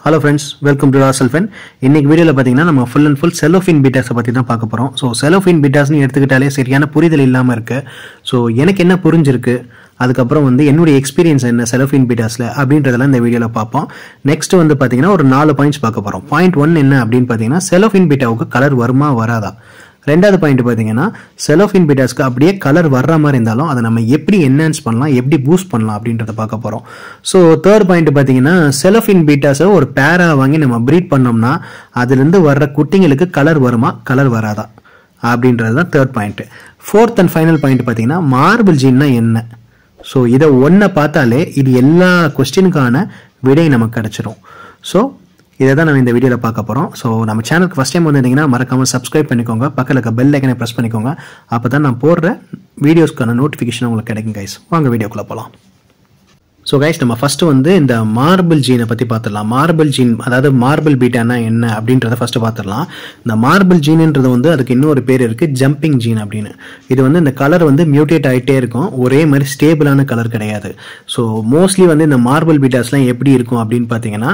hello friends welcome to cellophane இன்னைக்கு வீடியோவில் பார்த்தீங்கன்னா நம்ம ஃபுல் அண்ட் ஃபுல் செலோஃபின் பீட்டாஸை பற்றி தான் பார்க்க போகிறோம் ஸோ செலோஃபின் பீட்டாஸ்னு எடுத்துக்கிட்டாலே சரியான புரிதல் இல்லாமல் இருக்கு ஸோ எனக்கு என்ன புரிஞ்சிருக்கு அதுக்கப்புறம் வந்து என்னுடைய எக்ஸ்பீரியன்ஸ் என்ன செலோஃபின் பீட்டாஸில் அப்படின்றதெல்லாம் இந்த வீடியோவில் பார்ப்போம் நெக்ஸ்ட் வந்து பார்த்தீங்கன்னா ஒரு நாலு பாயிண்ட்ஸ் பார்க்க போகிறோம் பாயிண்ட் ஒன் என்ன அப்படின்னு பார்த்தீங்கன்னா செலோஃபின் பீட்டாவுக்கு கலர் வருமா வராதா ரெண்டாவது பாயிண்ட் பார்த்தீங்கன்னா செலோஃபின் பீட்டாஸ்க்கு அப்படியே கலர் வர்ற மாதிரி இருந்தாலும் அதை நம்ம எப்படி என்ஹான்ஸ் பண்ணலாம் எப்படி பூஸ்ட் பண்ணலாம் அப்படின்றத பார்க்க போகிறோம் ஸோ தேர்ட் பாயிண்ட் பார்த்தீங்கன்னா செலோஃபின் பீட்டாஸை ஒரு பேரா வாங்கி நம்ம ப்ரீட் பண்ணோம்னா அதுலேருந்து வர்ற குட்டிங்களுக்கு கலர் வருமா கலர் வராதா அப்படின்றது தான் third point fourth and final point பார்த்தீங்கன்னா மார்பிள் ஜீன்னா என்ன ஸோ இதை ஒன்றை பார்த்தாலே இது எல்லா கொஸ்டினுக்கான விடை நமக்கு கிடைச்சிரும் ஸோ இதை தான் நம்ம இந்த வீடியோவில் பார்க்க போகிறோம் ஸோ நம்ம சேனலுக்கு ஃபஸ்ட் டைம் வந்திருந்தீங்கன்னா மறக்காமல் சப்ஸ்கிரைப் பண்ணிக்கோங்க பக்கத்தில் இருக்க பெல் ஐக்கனை ப்ரெஸ் பண்ணிக்கோங்க அப்போ தான் நான் போடுற வீடியோஸ்க்கான நோட்டிஃபிகேஷன் உங்களுக்கு கிடைக்கும் கைஸ் வாங்க வீடியோக்குள்ளே போகலாம் ஸோ கைஸ் நம்ம ஃபர்ஸ்ட் வந்து இந்த மார்பிள் ஜீனை பற்றி பார்த்துடலாம் மார்பிள் ஜீன் அதாவது மார்பிள் பீட்டானா என்ன அப்படின்றத ஃபர்ஸ்ட் பார்த்துடலாம் இந்த மார்பிள் ஜீனுன்றது வந்து அதுக்கு இன்னொரு பேர் இருக்குது ஜம்பிங் ஜீன் அப்படின்னு இது வந்து இந்த கலர் வந்து மியூட்டேட் ஆகிட்டே இருக்கும் ஒரே மாதிரி ஸ்டேபிளான கலர் கிடையாது ஸோ மோஸ்ட்லி வந்து இந்த மார்பிள் பீட்டாஸ்லாம் எப்படி இருக்கும் அப்படின்னு பார்த்தீங்கன்னா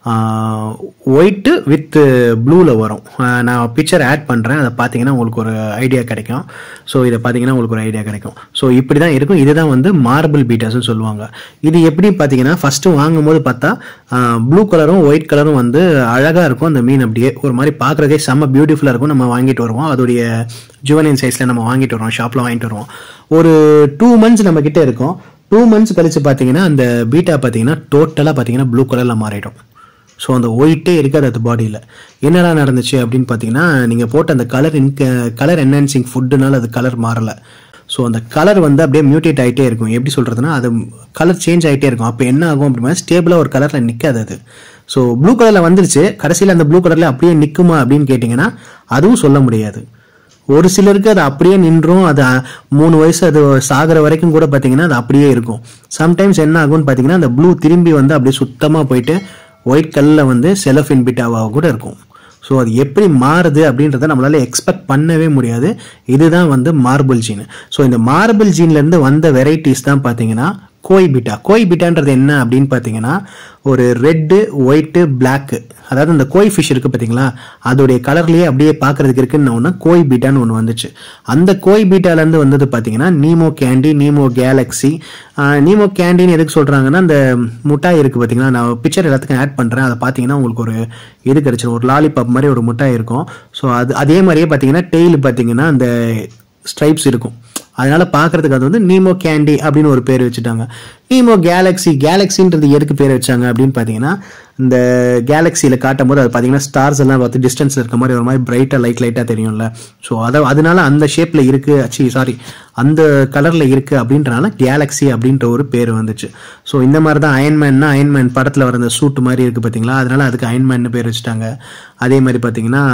ஒயிட்டு வித் ப்ளூவில் வரும் ஆஹ் நான் பிக்சர் ஆட் பண்ணுறேன் அதை பார்த்தீங்கன்னா உங்களுக்கு ஒரு ஐடியா கிடைக்கும் ஸோ இதை பார்த்தீங்கன்னா உங்களுக்கு ஒரு ஐடியா கிடைக்கும் ஸோ இப்படி தான் இருக்கும் இதுதான் வந்து மார்பிள் பீட்டாஸ்னு சொல்லுவாங்க இது எப்படி பார்த்தீங்கன்னா ஃபஸ்ட்டு வாங்கும் போது பார்த்தா ப்ளூ கலரும் ஒயிட் கலரும் வந்து அழகாக இருக்கும் அந்த மீன் அப்படியே ஒரு மாதிரி பார்க்குறதே செம்ம பியூட்டிஃபுல்லாக இருக்கும் நம்ம வாங்கிட்டு வருவோம் அதோடைய ஜுவனின் சைஸில் நம்ம வாங்கிட்டு வருவோம் ஷாப்பில் வாங்கிட்டு வருவோம் ஒரு டூ மந்த்ஸ் நம்ம கிட்ட இருக்கும் டூ மந்த்ஸ் கழிச்சு பார்த்தீங்கன்னா அந்த பீட்டா பார்த்தீங்கன்னா டோட்டலாக பார்த்தீங்கன்னா ப்ளூ கலரில் மாறிடும் ஸோ அந்த ஒயிட்டே இருக்காது அது பாடியில் என்னடா நடந்துச்சு அப்படின்னு பார்த்தீங்கன்னா நீங்கள் போட்ட அந்த கலர் இன்க கலர் என்ஹான்சிங் ஃபுட்டுனால அது கலர் மாறலை ஸோ அந்த கலர் வந்து அப்படியே மியூட்டேட் ஆகிட்டே இருக்கும் எப்படி சொல்கிறதுனா அது கலர் சேஞ்ச் ஆகிட்டே இருக்கும் அப்போ என்ன ஆகும் அப்படின்னா ஸ்டேபிளாக ஒரு கலரில் நிற்காது அது ஸோ ப்ளூ கலரில் வந்துருச்சு கடைசியில் அந்த ப்ளூ கலரில் அப்படியே நிற்குமா அப்படின்னு கேட்டிங்கன்னா அதுவும் சொல்ல முடியாது ஒரு சிலருக்கு அது அப்படியே நின்றும் அது அஹ், மூணு வயசு அது சாகிற வரைக்கும் கூட பார்த்தீங்கன்னா அது அப்படியே இருக்கும் சம்டைம்ஸ் என்ன ஆகும்னு பார்த்தீங்கன்னா அந்த ப்ளூ திரும்பி வந்து அப்படியே சுத்தமாக போயிட்டு ஒயிட் கல்லில் வந்து செலஃபின் பிட்டாவாக கூட இருக்கும் ஸோ அது எப்படி மாறுது அப்படின்றத நம்மளால எக்ஸ்பெக்ட் பண்ணவே முடியாது இதுதான் வந்து மார்பிள் ஜீன் ஸோ இந்த மார்பிள் ஜீன்லேருந்து வந்த வெரைட்டிஸ் தான் பார்த்தீங்கன்னா கோய் பீட்டா கோய் பீட்டான்றது என்ன அப்படின்னு பார்த்தீங்கன்னா ஒரு ரெட்டு ஒயிட்டு பிளாக்கு அதாவது அந்த கோய் ஃபிஷ் இருக்கு பார்த்தீங்களா அதோடைய கலர்லேயே அப்படியே பார்க்கறதுக்கு இருக்குன்னு ஒன்று கோய் பீட்டான்னு ஒன்று வந்துச்சு அந்த கோய் பீட்டாலேருந்து வந்தது பார்த்தீங்கன்னா Nemo candy Nemo galaxy Nemo கேண்டின்னு எதுக்கு சொல்கிறாங்கன்னா அந்த முட்டாய் இருக்குது பார்த்தீங்களா நான் பிக்சர் எல்லாத்துக்கும் ஆட் பண்ணுறேன் அதை பார்த்தீங்கன்னா உங்களுக்கு ஒரு இது கிடைச்சிடும் ஒரு லாலிபாப் மாதிரி ஒரு முட்டாய் இருக்கும் ஸோ அது அதே மாதிரியே பார்த்தீங்கன்னா டெய்லு பார்த்தீங்கன்னா அந்த ஸ்ட்ரைப்ஸ் இருக்கும் அதனால பார்க்கறதுக்கு அது வந்து நீமோ கேண்டி அப்படின்னு ஒரு பேர் வச்சுட்டாங்க நீமோ கேலக்ஸி கேலக்ஸின்றது எதுக்கு பேர் வச்சாங்க அப்படின்னு பார்த்தீங்கன்னா இந்த கேலக்ஸியில் காட்டும் போது அது பார்த்தீங்கன்னா ஸ்டார்ஸ் எல்லாம் பார்த்து டிஸ்டன்ஸில் இருக்க மாதிரி ஒரு மாதிரி பிரைட்டாக லைட் லைட்டாக தெரியும்ல ஸோ அதை அதனால அந்த ஷேப்பில் இருக்குது அச்சி சாரி அந்த கலரில் இருக்குது அப்படின்றனால கேலக்ஸி அப்படின்ற ஒரு பேர் வந்துச்சு ஸோ இந்த மாதிரி தான் அயன்மேன்னா அயன்மேன் படத்தில் வர அந்த சூட் மாதிரி இருக்குது பார்த்தீங்களா அதனால அதுக்கு அயன்மேன் பேர் வச்சுட்டாங்க அதே மாதிரி பார்த்தீங்கன்னா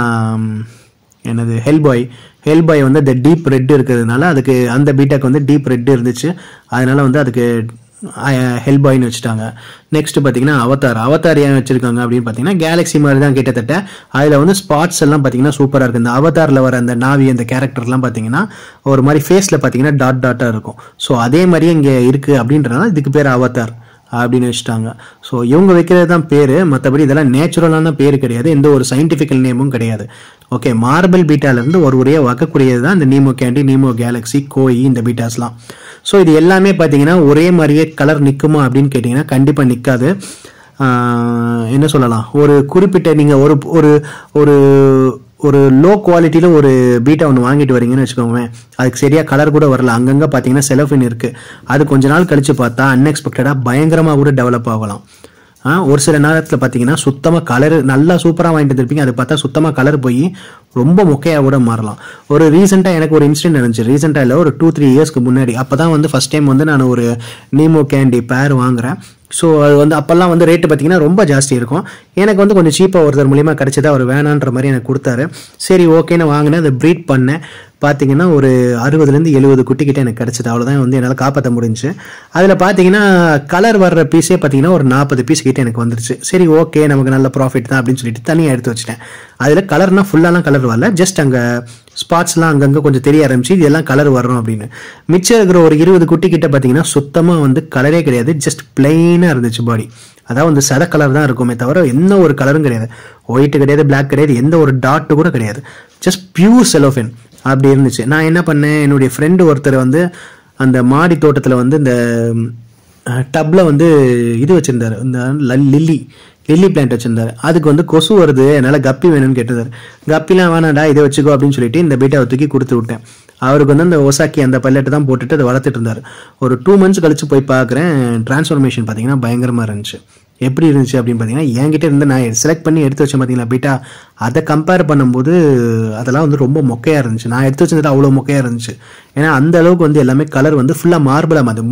என்னது ஹெல்பாய் ஹெல்பாய் வந்து அந்த டீப் ரெட் இருக்கிறதுனால அதுக்கு அந்த பீட்டாக்கு வந்து டீப் ரெட் இருந்துச்சு அதனால வந்து அதுக்கு ஹெல்பாய்னு வச்சுட்டாங்க நெக்ஸ்ட் பார்த்தீங்கன்னா அவதார் அவதார் ஏன் வச்சிருக்காங்க அப்படின்னு பார்த்தீங்கன்னா கேலக்ஸி மாதிரி தான் கிட்டத்தட்ட அதில் வந்து ஸ்பாட்ஸ் எல்லாம் பார்த்தீங்கன்னா சூப்பராக இருக்குது இந்த அவதாரில் வர அந்த நாவி அந்த கேரக்டர்லாம் பார்த்தீங்கன்னா ஒரு மாதிரி ஃபேஸில் பார்த்தீங்கன்னா டாட் டாட்டாக இருக்கும் ஸோ அதே மாதிரியே இங்கே இருக்குது அப்படின்றனால இதுக்கு பேர் அவதார் அப்படின்னு வச்சுட்டாங்க ஸோ இவங்க வைக்கிறது தான் பேர் மற்றபடி இதெல்லாம் நேச்சுரலான பேர் கிடையாது எந்த ஒரு சயின்டிஃபிக்கல் நேமும் கிடையாது ஓகே மார்பிள் பீட்டாலேருந்து ஒரு ஒரே வகக்கூடியது தான் இந்த Nemo candy Nemo galaxy koi இந்த பீட்டாஸ்லாம் ஸோ இது எல்லாமே பார்த்தீங்கன்னா ஒரே மாதிரியே கலர் நிற்குமா அப்படின்னு கேட்டிங்கன்னா கண்டிப்பாக நிற்காது என்ன சொல்லலாம் ஒரு குறிப்பிட்ட நீங்கள் ஒரு ஒரு ஒரு ஒரு லோ குவாலிட்டியில் ஒரு பீட்டா ஒன்று வாங்கிட்டு வரீங்கன்னு வச்சுக்கோங்களேன் அதுக்கு சரியாக கலர் கூட வரல அங்கங்கே பார்த்தீங்கன்னா செலஃபின் இருக்குது அது கொஞ்ச நாள் கழிச்சு பார்த்தா அன்எக்ஸ்பெக்டடாக பயங்கரமாக கூட டெவலப் ஆகலாம் ஆ, ஒரு சில நேரத்தில் பார்த்தீங்கன்னா சுத்தமாக கலர் நல்லா சூப்பராக வாங்கிட்டு வந்திருப்பீங்க அது பார்த்தா சுத்தமாக கலர் போய் ரொம்ப மொக்கையாக கூட மாறலாம் ஒரு ரீசெண்டாக எனக்கு ஒரு இன்சிடென்ட் நடந்துச்சு ரீசெண்டாக இல்லை ஒரு டூ த்ரீ இயர்ஸ்க்கு முன்னாடி அப்போ தான் வந்து ஃபஸ்ட் டைம் வந்து நான் ஒரு நீமோ கேண்டி பேர் வாங்குறேன் ஸோ அது வந்து அப்போல்லாம் வந்து ரேட்டு பார்த்தீங்கன்னா ரொம்ப ஜாஸ்தி இருக்கும் எனக்கு வந்து கொஞ்சம் சீப்பாக ஒருத்தர் மூலியமாக கிடச்சது அவர் வேணான்ற மாதிரி எனக்கு கொடுத்தாரு சரி ஓகேன்னு வாங்கினேன் அதை ப்ரீட் பண்ணேன் பார்த்தீங்கன்னா ஒரு அறுபதுலேருந்து எழுபது குட்டி கிட்ட எனக்கு கிடச்சிது அவ்வளோதான் வந்து என்னால் காப்பாற்ற முடிஞ்சுச்சு அதில் பார்த்தீங்கன்னா கலர் வர்ற பீஸே பார்த்தீங்கன்னா ஒரு நாற்பது பீஸ் கிட்ட எனக்கு வந்துருச்சு சரி ஓகே நமக்கு நல்ல ப்ராஃபிட் தான் அப்படின்னு சொல்லிட்டு தனியாக எடுத்து வச்சிட்டேன் அதில் கலர்னா ஃபுல்லாலாம் கலர் வரல ஜஸ்ட் அங்கே ஸ்பாட்ஸ்லாம் அங்கங்கே கொஞ்சம் தெரிய ஆரம்பிச்சு இதெல்லாம் கலர் வரும் அப்படின்னு மிச்சம் இருக்கிற ஒரு இருபது குட்டி கிட்ட பார்த்தீங்கன்னா சுத்தமாக வந்து கலரே கிடையாது ஜஸ்ட் பிளெயினாக இருந்துச்சு பாடி அதாவது வந்து சத கலர் தான் இருக்குமே தவிர எந்த ஒரு கலரும் கிடையாது ஒயிட் கிடையாது பிளாக் கிடையாது எந்த ஒரு டாட்டு கூட கிடையாது ஜஸ்ட் பியூர் செலோஃபின் அப்படி இருந்துச்சு நான் என்ன பண்ணேன் என்னுடைய ஃப்ரெண்டு ஒருத்தர் வந்து அந்த மாடி தோட்டத்தில் வந்து இந்த டப்பில் வந்து இது வச்சுருந்தாரு இந்த ல- லில்லி லில்லி பிளான்ட் வச்சிருந்தாரு அதுக்கு வந்து கொசு வருது என்னால் கப்பி வேணும்னு கேட்டிருந்தாரு கப்பிலாம் வேணாடா இதை வச்சுக்கோ அப்படின்னு சொல்லிட்டு இந்த பீட்டாவை தூக்கி கொடுத்து விட்டேன் அவருக்கு வந்து அந்த ஒசாக்கி அந்த பல்லெட்டை தான் போட்டுட்டு அதை வளர்த்துட்டு இருந்தார் ஒரு டூ மந்த்ஸ் கழிச்சு போய் பார்க்குறேன் டிரான்ஸ்ஃபர்மேஷன் பார்த்தீங்கன்னா பயங்கரமாக இருந்துச்சு எப்படி இருந்துச்சு அப்படின்னு பார்த்தீங்கன்னா என்கிட்ட இருந்து நான் செலக்ட் பண்ணி எடுத்து வச்சேன் பார்த்தீங்களா பீட்டா அதை கம்பேர் பண்ணும்போது அதெல்லாம் வந்து ரொம்ப மொக்கையாக இருந்துச்சு நான் எடுத்து வச்சது அவ்வளோ மொக்கையாக இருந்துச்சு ஏன்னா அந்த அளவுக்கு வந்து எல்லாமே கலர் வந்து ஃபுல்லாக மார்பிளாக மாற்று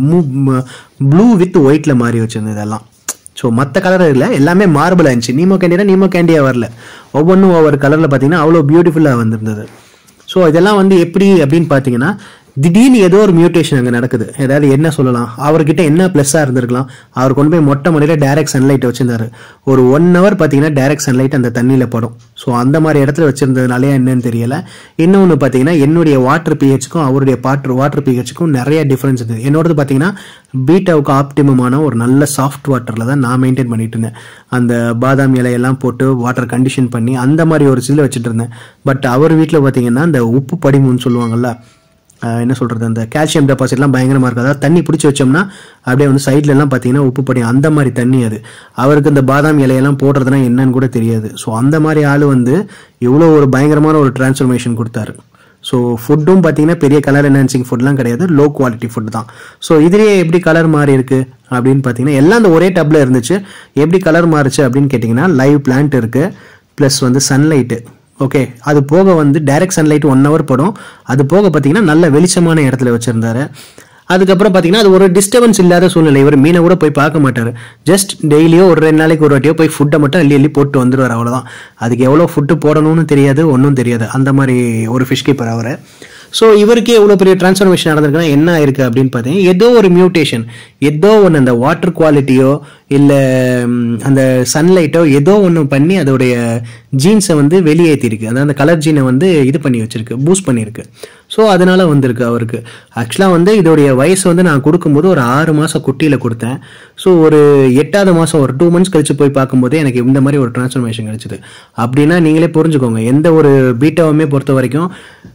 ப்ளூ வித் ஒயிட்டில் மாறி வச்சிருந்தது இதெல்லாம் ஸோ மற்ற கலர் இல்லை எல்லாமே மார்பிள் இருந்துச்சு நீமோ கேண்டியா நீமோ கேண்டியா வரல ஒவ்வொன்றும் ஒவ்வொரு கலரில் பார்த்தீங்கன்னா அவ்வளோ பியூட்டிஃபுல்லாக வந்திருந்தது ஸோ இதெல்லாம் வந்து எப்படி அப்படின்னு பார்த்தீங்கன்னா திடீர்னு ஏதோ ஒரு மியூட்டேஷன் அங்கே நடக்குது ஏதாவது என்ன சொல்லலாம் அவர்கிட்ட என்ன ப்ளஸ்ஸாக இருந்திருக்கலாம் அவர் கொண்டு போய் மொட்டை மடியில் டைரக்ட் சன்லைட் வச்சிருந்தாரு ஒரு ஒன் ஹவர் பார்த்தீங்கன்னா டைரக்ட் சன்லைட் அந்த தண்ணியில் படும் ஸோ அந்த மாதிரி இடத்துல வச்சிருந்ததுனாலே என்னன்னு தெரியல இன்னொன்று பார்த்தீங்கன்னா என்னுடைய வாட்டர் பிஹெச்சுக்கும் அவருடைய பாட்டர் வாட்டர் பிஹெச்சுக்கும் நிறைய டிஃப்ரென்ஸ் இருக்குது என்னோடது பார்த்தீங்கன்னா பீட்டாவுக்கு ஆப்டிமமான ஒரு நல்ல சாஃப்ட் வாட்டரில் தான் நான் மெயின்டைன் பண்ணிட்டு இருந்தேன் அந்த பாதாம் இலையெல்லாம் போட்டு வாட்டர் கண்டிஷன் பண்ணி அந்த மாதிரி ஒரு சில்ல வச்சுட்டு இருந்தேன் பட் அவர் வீட்டில் பார்த்தீங்கன்னா இந்த உப்பு படிமுன்னு சொல்லுவாங்கல்ல ஆஹ் என்ன சொல்கிறது அந்த கால்சியம் டெபாசிட்லாம் பயங்கரமாக இருக்குது அதாவது தண்ணி பிடிச்சி வச்சோம்னா அப்படியே வந்து சைட்ல எல்லாம் பார்த்தீங்கன்னா உப்பு படி அந்த மாதிரி தண்ணி அது அவருக்கு இந்த பாதாம் இலையெல்லாம் போடுறதுனா என்னன்னு கூட தெரியாது ஸோ அந்த மாதிரி ஆள் வந்து இவ்வளோ ஒரு பயங்கரமான ஒரு டிரான்ஸ்ஃபர்மேஷன் கொடுத்தாரு ஸோ ஃபுட்டும் பார்த்தீங்கன்னா பெரிய கலர் என்ஹான்சிங் ஃபுட்லாம் கிடையாது லோ குவாலிட்டி ஃபுட் தான் ஸோ இதுலேயே எப்படி கலர் மாறி இருக்கு அப்படின்னு பார்த்தீங்கன்னா எல்லாம் அந்த ஒரே டப்பில் இருந்துச்சு எப்படி கலர் மாறுச்சு அப்படின்னு கேட்டிங்கன்னா லைவ் பிளான்ட் இருக்கு ப்ளஸ் வந்து சன்லைட்டு ஓகே அது போக வந்து டைரக்ட் சன்லைட் ஒன் ஹவர் படும் அது போக பார்த்தீங்கன்னா நல்ல வெளிச்சமான இடத்துல வச்சுருந்தாரு அதுக்கப்புறம் பார்த்தீங்கன்னா அது ஒரு டிஸ்டர்பன்ஸ் இல்லாத சூழ்நிலை இவர் மீனை கூட போய் பார்க்க மாட்டார் ஜஸ்ட் டெய்லியோ ஒரு ரெண்டு நாளைக்கு ஒரு வாட்டியோ போய் ஃபுட்டை மட்டும் அள்ளி அள்ளி போட்டு வந்துடுவார் அவ்வளோதான் அதுக்கு எவ்வளோ ஃபுட்டு போடணும்னு தெரியாது ஒன்றும் தெரியாது அந்த மாதிரி ஒரு ஃபிஷ் கீப்பர் அவர் ஸோ இவருக்கே எவ்வளோ பெரிய டிரான்ஸ்ஃபர்மேஷன் நடந்திருக்குன்னா என்ன இருக்குது அப்படின்னு பார்த்தீங்கன்னா ஏதோ ஒரு மியூட்டேஷன் ஏதோ ஒன்று அந்த வாட்டர் குவாலிட்டியோ இல்லை அந்த சன்லைட்டோ ஏதோ ஒன்று பண்ணி அதோடைய ஜீன்ஸை வந்து வெளியேற்றிருக்கு அதாவது அந்த கலர் ஜீனை வந்து இது பண்ணி வச்சிருக்கு பூஸ்ட் பண்ணியிருக்கு ஸோ அதனால வந்திருக்கு அவருக்கு ஆக்சுவலாக வந்து இதோடைய வயசு வந்து நான் கொடுக்கும்போது ஒரு ஆறு மாதம் குட்டியில் கொடுத்தேன் ஸோ ஒரு எட்டாவது மாதம் ஒரு டூ மந்த்ஸ் கழிச்சு போய் பார்க்கும்போது எனக்கு இந்த மாதிரி ஒரு டிரான்ஸ்ஃபர்மேஷன் கிடைச்சிது அப்படின்னா நீங்களே புரிஞ்சுக்கோங்க எந்த ஒரு பீட்டாவுமே பொறுத்த வரைக்கும்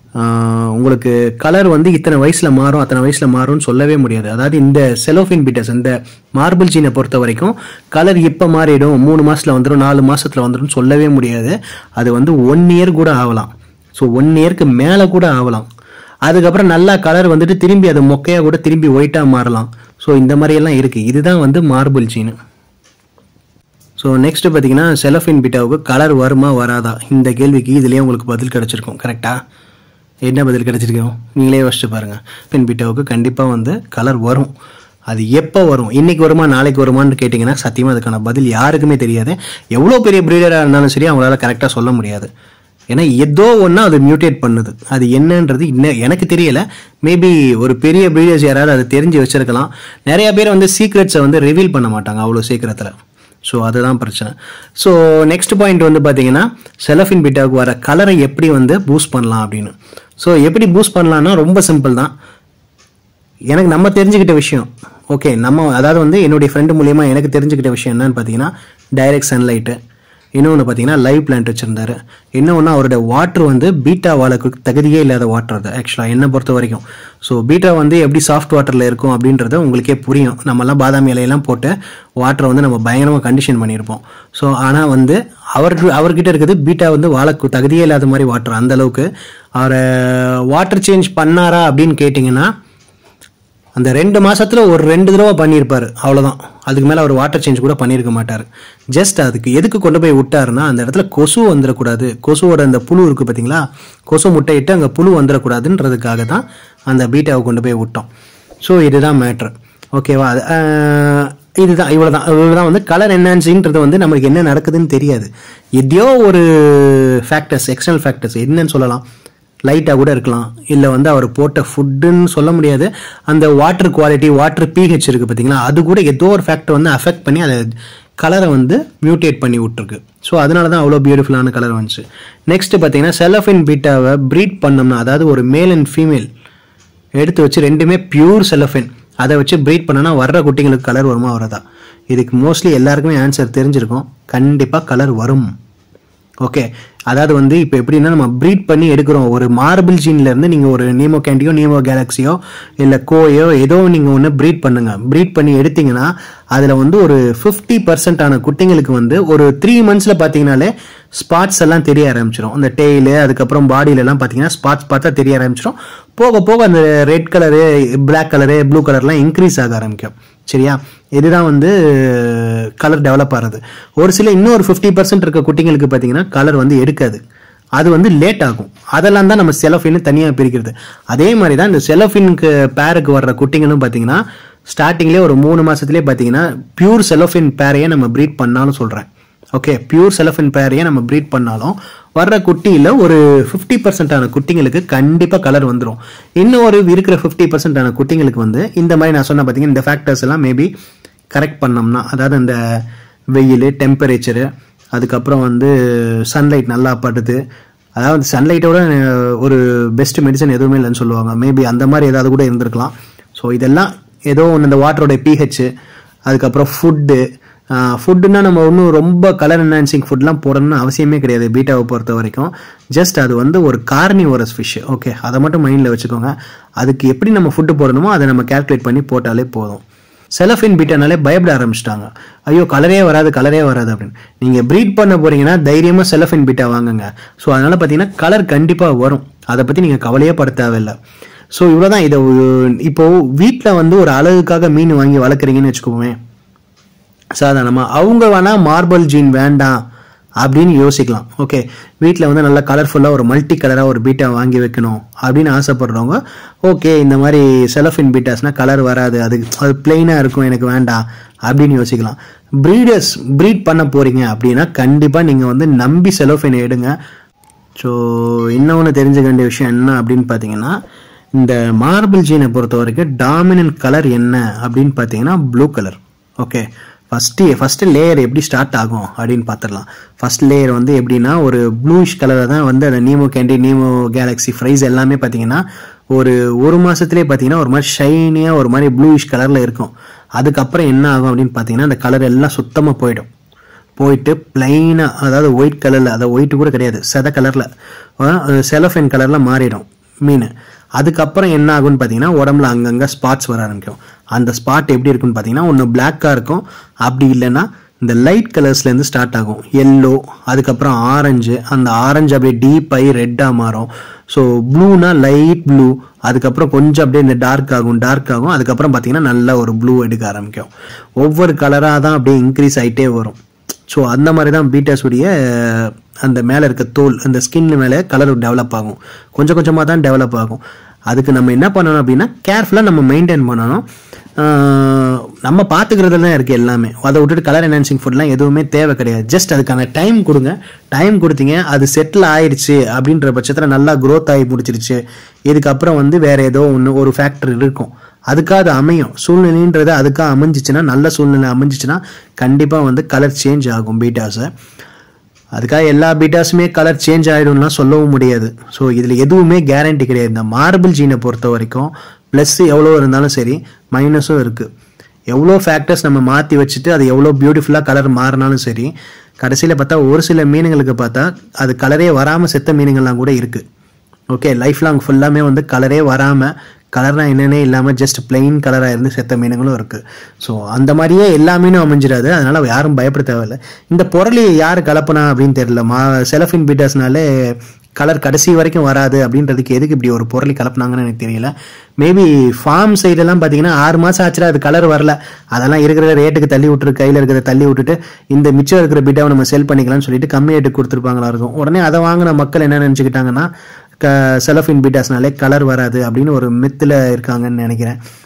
ஆஹ் உங்களுக்கு கலர் வந்து இத்தனை வயசுல மாறும் அத்தனை வயசுல மாறும்னு சொல்லவே முடியாது அதாவது இந்த செலோஃபின் பீட்டஸ் இந்த மார்பிள் ஜீனை பொறுத்த வரைக்கும் கலர் இப்போ மாறிடும் மூணு மாசத்துல வந்துடும் நாலு மாசத்துல வந்துடும் சொல்லவே முடியாது அது வந்து ஒன் இயர் கூட ஆகலாம் ஸோ ஒன் இயர்க்கு மேலே கூட ஆகலாம் அதுக்கப்புறம் நல்லா கலர் வந்துட்டு திரும்பி அது மொக்கையா கூட திரும்பி ஒயிட்டாக மாறலாம் ஸோ இந்த மாதிரியெல்லாம் இருக்கு இதுதான் வந்து மார்பிள் ஜீனு ஸோ நெக்ஸ்ட் பார்த்தீங்கன்னா செலஃபின் பீட்டாவுக்கு கலர் வருமா வராதா இந்த கேள்விக்கு இதுலேயே உங்களுக்கு பதில் கிடச்சிருக்கும் கரெக்டாக என்ன பதில் கிடச்சிருக்கோம் நீங்களே யோசிச்சு பாருங்கள் பெண் பீட்டாவுக்கு கண்டிப்பாக வந்து கலர் வரும் அது எப்போ வரும் இன்னைக்கு வருமா நாளைக்கு வருமான்னு கேட்டிங்கன்னா சத்தியமாக அதுக்கான பதில் யாருக்குமே தெரியாது எவ்வளோ பெரிய ப்ரீடராக இருந்தாலும் சரி அவங்களால கரெக்டாக சொல்ல முடியாது ஏன்னா ஏதோ ஒன்றா அது மியூட்டேட் பண்ணுது அது என்னன்றது இன்னும் எனக்கு தெரியல மேபி ஒரு பெரிய ப்ரீடர்ஸ் யாராவது அதை தெரிஞ்சு வச்சிருக்கலாம் நிறைய பேர் வந்து சீக்ரெட்ஸை வந்து ரிவீல் பண்ண மாட்டாங்க அவ்வளோ சீக்கிரத்தில் ஸோ அதுதான் பிரச்சனை ஸோ நெக்ஸ்ட் பாயிண்ட் வந்து பார்த்தீங்கன்னா செலஃபின் பிட்டாவுக்கு வர கலரை எப்படி வந்து பூஸ்ட் பண்ணலாம் அப்படின்னு ஸோ எப்படி பூஸ்ட் பண்ணலாம்னா ரொம்ப சிம்பிள் தான் எனக்கு நம்ம தெரிஞ்சுக்கிட்ட விஷயம் ஓகே நம்ம அதாவது வந்து என்னுடைய ஃப்ரெண்டு மூலியமாக எனக்கு தெரிஞ்சுக்கிட்ட விஷயம் என்னன்னு பார்த்தீங்கன்னா டைரக்ட் சன்லைட்டு இன்னொன்று பார்த்தீங்கன்னா லைவ் பிளான்ட் வச்சுருந்தாரு இன்னொன்று அவருடைய வாட்டர் வந்து பீட்டா வாழைக்கு தகுதியே இல்லாத வாட்டர் அது ஆக்சுவலாக என்னை பொறுத்த வரைக்கும் ஸோ பீட்டா வந்து எப்படி சாஃப்ட் வாட்டரில் இருக்கும் அப்படின்றது உங்களுக்கே புரியும் நம்மலாம் பாதாம் இலையெல்லாம் போட்டு வாட்டரை வந்து நம்ம பயங்கரமாக கண்டிஷன் பண்ணியிருப்போம் ஸோ ஆனால் வந்து அவருக்கு அவர்கிட்ட இருக்குது பீட்டா வந்து வாழைக்கு தகுதியே இல்லாத மாதிரி வாட்டர் அந்த அளவுக்கு அவரை வாட்டர் சேஞ்ச் பண்ணாரா அப்படின்னு கேட்டிங்கன்னா அந்த ரெண்டு மாசத்துல ஒரு ரெண்டு தடவை பண்ணியிருப்பாரு அவ்வளவுதான் அதுக்கு மேல அவர் வாட்டர் சேஞ்ச் கூட பண்ணியிருக்க மாட்டார் ஜஸ்ட் அதுக்கு எதுக்கு கொண்டு போய் விட்டாருன்னா அந்த இடத்துல கொசு வந்துடக்கூடாது கொசுவோட அந்த புழு இருக்கு பாத்தீங்களா கொசு முட்டையிட்டு அங்க புழு வந்துடக்கூடாதுன்றதுக்காக தான் அந்த பீட்டாவை கொண்டு போய் விட்டோம் ஸோ இதுதான் மேட்ரு ஓகேவா அது, ஆஹ், இதுதான் இவ்வளவுதான் இவ்வளவுதான் வந்து கலர் என்ஹான்சிங்கிறது வந்து நமக்கு என்ன நடக்குதுன்னு தெரியாது எதையோ ஒரு ஃபேக்டர்ஸ் எக்ஸ்டர்னல் ஃபேக்டர்ஸ் என்னன்னு சொல்லலாம் லைட்டாக கூட இருக்கலாம் இல்லை வந்து அவர் போட்ட ஃபுட்டுன்னு சொல்ல முடியாது அந்த வாட்டர் குவாலிட்டி வாட்டர் பிஹெச் இருக்குது பார்த்தீங்களா அது கூட ஏதோ ஒரு ஃபேக்டர் வந்து அஃபெக்ட் பண்ணி அதை கலரை வந்து மியூட்டேட் பண்ணி விட்ருக்கு ஸோ அதனால தான் அவ்வளோ பியூட்டிஃபுல்லான கலர் வந்துச்சு நெக்ஸ்ட் பார்த்தீங்கன்னா செலஃபின் பீட்டாவை ப்ரீட் பண்ணோம்னா அதாவது ஒரு மேல் அண்ட் ஃபீமேல் எடுத்து வச்சு ரெண்டுமே பியூர் செலஃபின் அதை வச்சு ப்ரீட் பண்ணனா வர்ற குட்டிங்களுக்கு கலர் வருமா வரதா இதுக்கு மோஸ்ட்லி எல்லாருக்குமே ஆன்சர் தெரிஞ்சிருக்கும் கண்டிப்பாக கலர் வரும் ஓகே அதாவது வந்து இப்போ எப்படின்னா நம்ம ப்ரீட் பண்ணி எடுக்கிறோம் ஒரு மார்பிள் ஜீன்லேருந்து நீங்கள் ஒரு நீமோ கேண்டியோ நீமோ கேலக்ஸியோ இல்லை கோயோ ஏதோ நீங்கள் ஒன்று ப்ரீட் பண்ணுங்க ப்ரீட் பண்ணி எடுத்தீங்கன்னா அதில் வந்து ஒரு ஃபிஃப்டி பர்சன்டான குட்டிங்களுக்கு வந்து ஒரு த்ரீ மந்த்ஸில் பார்த்தீங்கனாலே ஸ்பாட்ஸ் எல்லாம் தெரிய ஆரம்பிச்சிடும் அந்த டெய்லு அதுக்கப்புறம் பாடியிலலாம் பார்த்தீங்கன்னா ஸ்பாட்ஸ் பார்த்தா தெரிய ஆரம்பிச்சிடும் போக போக அந்த red colour black colour blue கலர்லாம் இன்க்ரீஸ் ஆக ஆரம்பிக்கும் சரியா இதுதான் வந்து கலர் டெவலப் ஆகிறது ஒரு சில இன்னொரு ஃபிஃப்டி பர்சன்ட் இருக்க குட்டிங்களுக்கு பார்த்தீங்கன்னா கலர் வந்து எடுக்காது அது வந்து லேட் ஆகும் அதெல்லாம் தான் நம்ம செலஃபின்னு தனியாக பிரிக்கிறது அதே மாதிரி தான் இந்த செலஃபினுக்கு பேருக்கு வர்ற குட்டிங்களும் பார்த்தீங்கன்னா ஸ்டார்டிங்லேயே ஒரு மூணு மாதத்துலேயே பார்த்தீங்கன்னா பியூர் செலோஃபின் பேரையே நம்ம ப்ரீட் பண்ணாலும் சொல்கிறேன் ஓகே பியூர் செலஃபின் பேரையே நம்ம ப்ரீட் பண்ணாலும் வர்ற குட்டியில் ஒரு ஃபிஃப்டி பர்சன்டான குட்டிங்களுக்கு கண்டிப்பாக கலர் வந்துடும் இன்னும் ஒரு இருக்கிற ஃபிஃப்டி பர்சன்டான குட்டிங்களுக்கு வந்து இந்த மாதிரி நான் சொன்ன பார்த்தீங்கன்னா இந்த ஃபேக்டர்ஸ் எல்லாம் மேபி கரெக்ட் பண்ணோம்னா அதாவது இந்த வெயில் டெம்பரேச்சரு அதுக்கப்புறம் வந்து சன்லைட் நல்லா படுது அதாவது சன்லைட்டோட ஒரு பெஸ்ட் மெடிசன் எதுவுமே இல்லைன்னு சொல்லுவாங்க மேபி அந்த மாதிரி ஏதாவது கூட இருந்திருக்கலாம் ஸோ இதெல்லாம் ஏதோ ஒன்று இந்த வாட்டரோட பிஹெச் அதுக்கப்புறம் ஃபுட்டு ஃபுட்டுன்னா நம்ம ஒன்றும் ரொம்ப கலர் என்ஹான்சிங் ஃபுட்லாம் போடணும்னு அவசியமே கிடையாது பீட்டாவை பொறுத்த வரைக்கும் ஜஸ்ட் அது வந்து ஒரு கார்னிவோரஸ் ஃபிஷ் ஓகே அதை மட்டும் மைண்டில் வச்சுக்கோங்க அதுக்கு எப்படி நம்ம ஃபுட்டு போடணுமோ அதை நம்ம கேல்குலேட் பண்ணி போட்டாலே போதும் செலஃபின் பீட்டானாலே பயப்பட ஆரம்பிச்சிட்டாங்க ஐயோ கலரே வராது கலரே வராது அப்படின்னு நீங்கள் ப்ரீட் பண்ண போறீங்கன்னா தைரியமாக செலஃபின் பீட்டா வாங்குங்க ஸோ அதனால் பார்த்தீங்கன்னா கலர் கண்டிப்பாக வரும் அதை பற்றி நீங்கள் கவலையே பட தேவையில்லை ஸோ இவ்வளோதான் இதை இப்போ வீட்டில் வந்து ஒரு அழகுக்காக மீன் வாங்கி வளர்க்குறீங்கன்னு வச்சுக்கோமே சாதாரணமாக அவங்க வேணால் மார்பல் ஜீன் வேண்டாம் அப்படின்னு யோசிக்கலாம் ஓகே வீட்டில் வந்து நல்லா கலர்ஃபுல்லாக ஒரு மல்டி கலராக ஒரு பீட்டா வாங்கி வைக்கணும் அப்படின்னு ஆசைப்படுறவங்க ஓகே இந்த மாதிரி செலஃபின் பீட்டாஸ்னால் கலர் வராது அது அது பிளெயினாக இருக்கும் எனக்கு வேண்டாம் அப்படின்னு யோசிக்கலாம் ப்ரீடர்ஸ் ப்ரீட் பண்ண போகிறீங்க அப்படின்னா கண்டிப்பாக நீங்கள் வந்து நம்பி செலோஃபின் எடுங்க ஸோ இன்னொன்று தெரிஞ்சுக்க வேண்டிய விஷயம் என்ன அப்படின்னு பார்த்தீங்கன்னா இந்த மார்பிள் ஜீனை பொறுத்த வரைக்கும் டாமினன்ட் கலர் என்ன அப்படின்னு பார்த்தீங்கன்னா blue colour okay first first layer எப்படி ஸ்டார்ட் ஆகும் அப்படின்னு பார்த்துடலாம் ஃபஸ்ட் லேயர் வந்து எப்படின்னா ஒரு ப்ளூஷ் கலரில் தான் வந்து அந்த Nemo candy Nemo galaxy fries எல்லாமே பார்த்தீங்கன்னா ஒரு ஒரு மாதத்துலேயே பார்த்தீங்கன்னா ஒரு மாதிரி ஷைனியாக ஒரு மாதிரி ப்ளூயிஷ் கலரில் இருக்கும் அதுக்கப்புறம் என்ன ஆகும் அப்படின்னு பார்த்தீங்கன்னா அந்த கலர் எல்லாம் சுத்தமாக போயிடும் போயிட்டு பிளைனாக அதாவது ஒயிட் கலரில் அதை ஒயிட்டு கூட கிடையாது செத கலரில் செலஃபென் கலரில் மாறிடும் மீன் அதுக்கப்புறம் என்ன ஆகும்னு பார்த்தீங்கன்னா உடம்புல அங்கங்கே ஸ்பாட்ஸ் வர ஆரம்பிக்கும் அந்த ஸ்பாட் எப்படி இருக்குன்னு பார்த்தீங்கன்னா ஒன்று பிளாக்காக இருக்கும் அப்படி இல்லைன்னா இந்த லைட் கலர்ஸ்லேருந்து ஸ்டார்ட் ஆகும் எல்லோ அதுக்கப்புறம் ஆரஞ்சு அந்த ஆரஞ்சு அப்படியே டீப் ஆகி ரெட்டாக மாறும் ஸோ ப்ளூனா லைட் ப்ளூ அதுக்கப்புறம் கொஞ்சம் அப்படியே இந்த டார்க் ஆகும் டார்க் ஆகும் அதுக்கப்புறம் பார்த்தீங்கன்னா நல்ல ஒரு ப்ளூ எடுக்க ஆரம்பிக்கும் ஒவ்வொரு கலராக தான் அப்படியே இன்க்ரீஸ் ஆகிட்டே வரும் ஸோ அந்த மாதிரி தான் பீட்டாஸுடைய அந்த மேலே இருக்க தோல் அந்த ஸ்கின் மேலே கலர் டெவலப் ஆகும் கொஞ்சம் கொஞ்சமாக தான் டெவலப் ஆகும் அதுக்கு நம்ம என்ன பண்ணணும் அப்படின்னா கேர்ஃபுல்லாக நம்ம மெயின்டைன் பண்ணணும் நம்ம பார்த்துக்கிறதுல தான் இருக்குது எல்லாமே அதை விட்டுட்டு கலர் என்ஹான்சிங் ஃபுட்லாம் எதுவுமே தேவை கிடையாது ஜஸ்ட் அதுக்கான டைம் கொடுங்க டைம் கொடுத்தீங்க அது செட்டில் ஆயிடுச்சு அப்படின்ற பட்சத்தில் நல்லா க்ரோத் ஆகி முடிச்சிருச்சு இதுக்கப்புறம் வந்து வேற ஏதோ ஒன்று ஒரு ஃபேக்டர் இருக்கும் அதுக்காக அது அமையும் சூழ்நிலைன்றது அதுக்காக அமைஞ்சிச்சுன்னா நல்ல சூழ்நிலை அமைஞ்சிச்சுன்னா கண்டிப்பாக வந்து கலர் சேஞ்ச் ஆகும் பீட்டாஸை அதுக்காக எல்லா பீட்டாஸுமே கலர் சேஞ்ச் ஆகிடும்லாம் சொல்லவும் முடியாது ஸோ இதில் எதுவுமே கேரண்டி கிடையாது இந்த மார்பிள் ஜீனை பொறுத்த வரைக்கும் ப்ளஸ் எவ்வளோ இருந்தாலும் சரி மைனஸும் இருக்குது எவ்வளோ ஃபேக்டர்ஸ் நம்ம மாற்றி வச்சுட்டு அது எவ்வளோ பியூட்டிஃபுல்லாக கலர் மாறினாலும் சரி கடைசியில் பார்த்தா ஒரு சில மீனுங்களுக்கு பார்த்தா அது கலரே வராமல் செத்த மீனுங்கள்லாம் கூட இருக்குது ஓகே லைஃப் லாங் ஃபுல்லாமே வந்து கலரே வராமல் கலர்னா என்னன்னே இல்லாமல் ஜஸ்ட் பிளெயின் கலராக இருந்து செத்த மீனுங்களும் இருக்குது ஸோ அந்த மாதிரியே எல்லா மீனும் அமைஞ்சிடாது அதனால் யாரும் பயப்பட தேவையில்லை இந்த பொருளை யார் கலப்புனா அப்படின்னு தெரியல மா செலஃபின் பீட்டர்ஸ்னாலே கலர் கடைசி வரைக்கும் வராது அப்படின்றதுக்கு எதுக்கு இப்படி ஒரு பொருளை கலப்புனாங்கன்னு எனக்கு தெரியல மேபி ஃபார்ம் சைடெல்லாம் பார்த்தீங்கன்னா ஆறு மாதம் ஆச்சுல அது கலர் வரல அதெல்லாம் இருக்கிற ரேட்டுக்கு தள்ளி விட்டுரு கையில் இருக்கிறத தள்ளி விட்டுட்டு இந்த மிச்சம் இருக்கிற பிட்டாவை நம்ம செல் பண்ணிக்கலாம்னு சொல்லிட்டு கம்மி ரேட்டுக்கு கொடுத்துருப்பாங்களா இருக்கும் உடனே அதை வாங்கின மக்கள் என்ன நினச்சிக்கிட்டாங்கன்னா க செலஃபின் பீட்டாஸ்னாலே கலர் வராது அப்படின்னு ஒரு மித்தில் இருக்காங்கன்னு நினைக்கிறேன்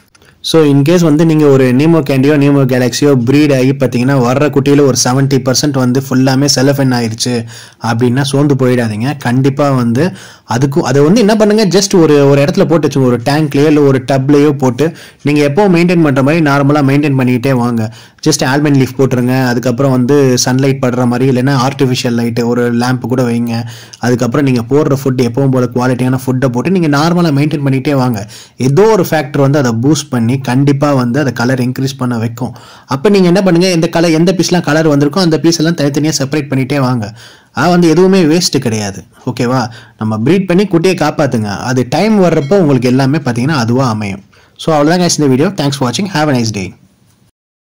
ஸோ இன்கேஸ் வந்து நீங்கள் ஒரு நீமோ கேண்டியோ நீமோ கேலக்ஸியோ ப்ரீட் ஆகி பார்த்தீங்கன்னா வர்ற குட்டியில் ஒரு செவன்ட்டி பர்சன்ட் வந்து ஃபுல்லாமே செலஃபென் ஆயிடுச்சு அப்படின்னா சோர்ந்து போயிடாதீங்க கண்டிப்பாக வந்து அதுக்கும் அதை வந்து என்ன பண்ணுங்க ஜஸ்ட் ஒரு ஒரு இடத்துல போட்டு வச்சுங்க ஒரு டேங்க்லேயோ இல்லை ஒரு டப்லேயோ போட்டு நீங்கள் எப்போ மெயின்டைன் பண்ணுற மாதிரி நார்மலாக மெயின்டைன் பண்ணிக்கிட்டே வாங்க ஜஸ்ட் ஆல்மண்ட் லீஃப் போட்டுருங்க அதுக்கப்புறம் வந்து சன்லைட் படுற மாதிரி இல்லைன்னா ஆர்டிஃபிஷியல் லைட்டு ஒரு லேம்ப் கூட வைங்க அதுக்கப்புறம் நீங்கள் போடுற ஃபுட் எப்பவும் போல குவாலிட்டியான ஃபுட்டை போட்டு நீங்கள் நார்மலாக மெயின்டைன் பண்ணிகிட்டே வாங்க ஏதோ ஒரு ஃபேக்டர் வந்து அதை பூஸ்ட் பண்ணி கண்டிப்பாக வந்து அதை கலர் இன்க்ரீஸ் பண்ண வைக்கும் அப்போ நீங்கள் என்ன பண்ணுங்கள் எந்த கலர் எந்த பீஸ்லாம் கலர் வந்திருக்கோ அந்த பீஸ் எல்லாம் தனித்தனியாக செப்பரேட் பண்ணிகிட்டே வாங்க அது வந்து எதுவுமே வேஸ்ட்டு கிடையாது ஓகேவா நம்ம ப்ரீட் பண்ணி குட்டியை காப்பாற்றுங்க அது டைம் வர்றப்போ உங்களுக்கு எல்லாமே பார்த்தீங்கன்னா அதுவாக அமையும் ஸோ அவ்வளோதான் guys இந்த வீடியோ தேங்க்ஸ் ஃபார் வாட்சிங் ஹேவ் அ நைஸ் டே